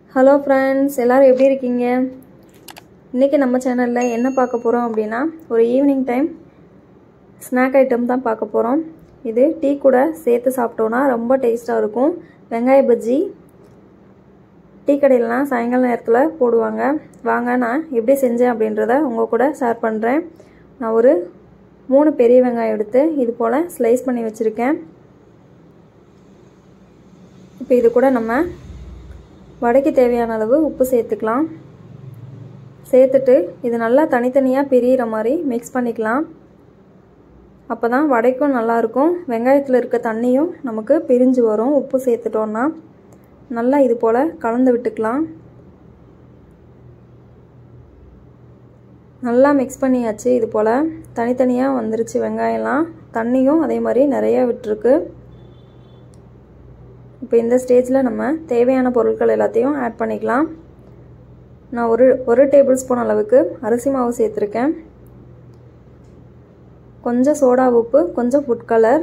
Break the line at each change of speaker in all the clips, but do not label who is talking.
hello friends எல்லோரும் எப்படி இருக்கீங்க இன்றைக்கி நம்ம சேனலில் என்ன பார்க்க போகிறோம் அப்படின்னா ஒரு ஈவினிங் டைம் ஸ்நாக் ஐட்டம் தான் பார்க்க போகிறோம் இது டீ கூட சேர்த்து சாப்பிட்டோன்னா ரொம்ப டேஸ்ட்டாக இருக்கும் வெங்காய பஜ்ஜி டீ கடையிலலாம் சாயங்கால நேரத்தில் போடுவாங்க வாங்க நான் எப்படி செஞ்சேன் அப்படின்றத உங்கள் கூட ஷேர் பண்ணுறேன் நான் ஒரு மூணு பெரிய வெங்காயம் எடுத்து இது போல் ஸ்லைஸ் பண்ணி வச்சுருக்கேன் இப்போ இது கூட நம்ம வடைக்கு தேவையான அளவு உப்பு சேர்த்துக்கலாம் சேர்த்துட்டு இது நல்லா தனித்தனியாக பிரியிற மாதிரி மிக்ஸ் பண்ணிக்கலாம் அப்போ தான் வடைக்கும் நல்லாயிருக்கும் வெங்காயத்தில் இருக்க தண்ணியும் நமக்கு பிரிஞ்சு வரும் உப்பு சேர்த்துட்டோன்னா நல்லா இது போல் கலந்து விட்டுக்கலாம் நல்லா மிக்ஸ் பண்ணியாச்சு இது போல் தனித்தனியாக வந்துருச்சு வெங்காயம்லாம் தண்ணியும் அதே மாதிரி நிறையா விட்டுருக்கு இப்போ இந்த ஸ்டேஜில் நம்ம தேவையான பொருட்கள் எல்லாத்தையும் ஆட் பண்ணிக்கலாம் நான் ஒரு ஒரு டேபிள் ஸ்பூன் அளவுக்கு அரிசி மாவு சேர்த்துருக்கேன் கொஞ்சம் சோடா உப்பு கொஞ்சம் ஃபுட் கலர்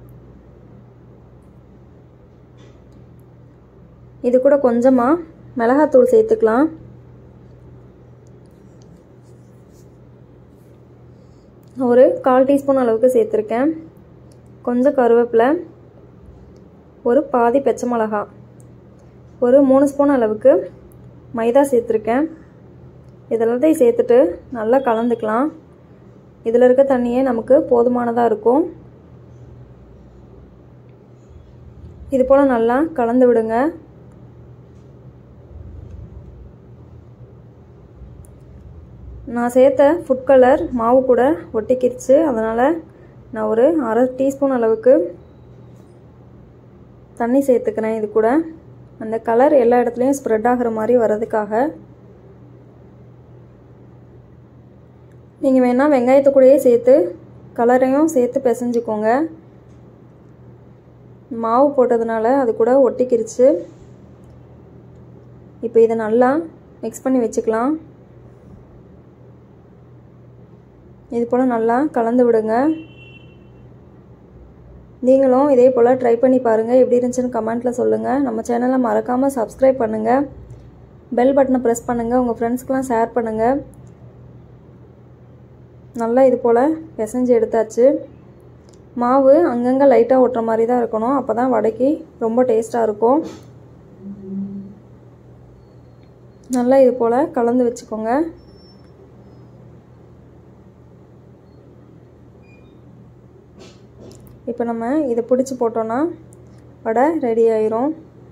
இது கூட கொஞ்சமாக மிளகாத்தூள் சேர்த்துக்கலாம் ஒரு கால் டீஸ்பூன் அளவுக்கு சேர்த்துருக்கேன் கொஞ்சம் கருவேப்பிலை ஒரு பாதி பச்சை மிளகா ஒரு மூணு ஸ்பூன் அளவுக்கு மைதா சேர்த்துருக்கேன் இதெல்லாத்தையும் சேர்த்துட்டு நல்லா கலந்துக்கலாம் இதில் இருக்க தண்ணியே நமக்கு போதுமானதாக இருக்கும் இது போல் நல்லா கலந்து விடுங்க நான் சேர்த்த ஃபுட் கலர் மாவு கூட ஒட்டிக்கிருச்சு அதனால் நான் ஒரு அரை டீஸ்பூன் அளவுக்கு தண்ணி சேர்த்துக்கிறேன் இது கூட அந்த கலர் எல்லா இடத்துலையும் ஸ்ப்ரெட் ஆகிற மாதிரி வர்றதுக்காக நீங்கள் வேணால் வெங்காயத்தை கூடயே சேர்த்து கலரையும் சேர்த்து பிசைஞ்சுக்கோங்க மாவு போட்டதுனால அது கூட ஒட்டிக்கிருச்சு இப்போ இதை நல்லா மிக்ஸ் பண்ணி வச்சுக்கலாம் இது போல் நல்லா கலந்து விடுங்க நீங்களும் இதே போல் ட்ரை பண்ணி பாருங்கள் எப்படி இருந்துச்சுன்னு கமெண்ட்டில் சொல்லுங்கள் நம்ம சேனலை மறக்காமல் சப்ஸ்கிரைப் பண்ணுங்கள் பெல் பட்டனை ப்ரெஸ் பண்ணுங்கள் உங்கள் ஃப்ரெண்ட்ஸ்க்கெலாம் ஷேர் பண்ணுங்கள் நல்லா இது போல் பிசைஞ்சு எடுத்தாச்சு மாவு அங்கங்கே லைட்டாக ஒட்டுற மாதிரி தான் இருக்கணும் அப்போ தான் வடைக்கு ரொம்ப டேஸ்ட்டாக இருக்கும் நல்லா இது போல் கலந்து வச்சுக்கோங்க இப்போ நம்ம இதை பிடிச்சி போட்டோன்னா வடை ரெடி ஆயிரும்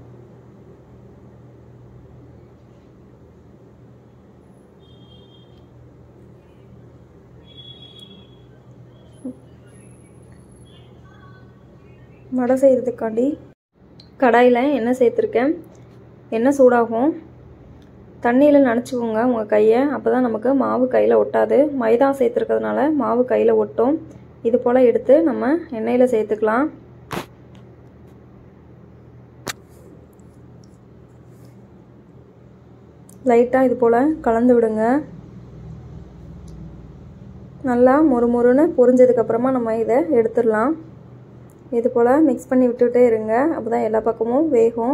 வடை செய்கிறதுக்காண்டி கடாயில் எண்ணெய் சேர்த்துருக்கேன் எண்ணெய் சூடாகும் தண்ணியில் நினச்சிக்கோங்க உங்கள் கையை அப்போ தான் நமக்கு மாவு கையில் ஒட்டாது மைதா சேர்த்துருக்கிறதுனால மாவு கையில் ஒட்டும் இது போல் எடுத்து நம்ம எண்ணெயில் சேர்த்துக்கலாம் லைட்டாக இது போல் கலந்து விடுங்க நல்லா மொறு மொறுன்னு பொரிஞ்சதுக்கப்புறமா நம்ம இதை எடுத்துடலாம் இது போல் மிக்ஸ் பண்ணி விட்டுகிட்டே இருங்க அப்போ தான் எல்லா பக்கமும் வேகும்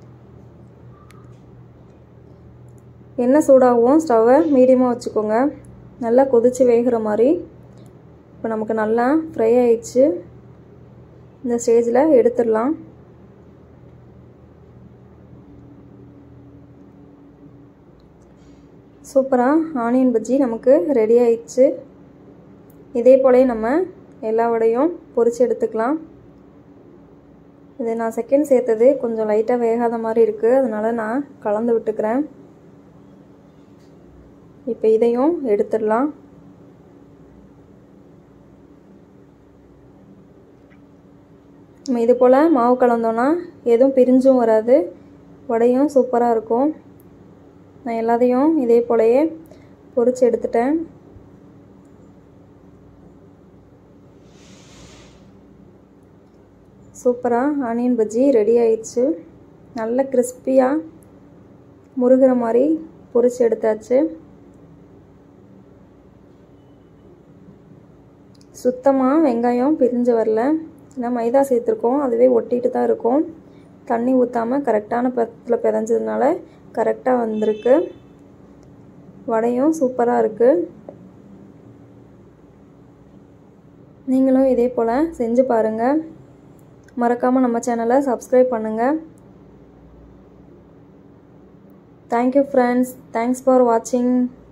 எண்ணெய் சூடாகவும் ஸ்டவ்வை மீடியமாக வச்சுக்கோங்க நல்லா கொதித்து வேகிற மாதிரி இப்போ நமக்கு நல்லா ஃப்ரை ஆயிடுச்சு இந்த ஸ்டேஜில் எடுத்துடலாம் சூப்பராக ஆனியன் பஜ்ஜி நமக்கு ரெடி ஆயிடுச்சு இதே போலே நம்ம எல்லா வடையும் பொரித்து எடுத்துக்கலாம் இது நான் செகண்ட் சேர்த்தது கொஞ்சம் லைட்டாக வேகாத மாதிரி இருக்குது அதனால் நான் கலந்து விட்டுக்கிறேன் இப்போ இதையும் எடுத்துடலாம் நம்ம இது போல் மாவு கலந்தோன்னா எதுவும் பிரிஞ்சும் வராது வடையும் சூப்பராக இருக்கும் நான் எல்லாத்தையும் இதே போலயே பொரித்து எடுத்துட்டேன் சூப்பராக ஆனியன் பஜ்ஜி ரெடி ஆயிடுச்சு நல்ல கிறிஸ்பியாக முருகிற மாதிரி பொரித்து எடுத்தாச்சு சுத்தமாக வெங்காயம் பிரிஞ்சு வரல ஏன்னா மைதா சேர்த்துருக்கோம் அதுவே ஒட்டிட்டு தான் இருக்கும் தண்ணி ஊற்றாமல் கரெக்டான பதத்தில் பிதஞ்சதுனால கரெக்டாக வந்திருக்கு வடையும் சூப்பராக இருக்குது நீங்களும் இதே போல் செஞ்சு பாருங்கள் மறக்காமல் நம்ம சேனலை சப்ஸ்கிரைப் பண்ணுங்கள் தேங்க்யூ ஃப்ரெண்ட்ஸ் தேங்க்ஸ் ஃபார் வாட்சிங்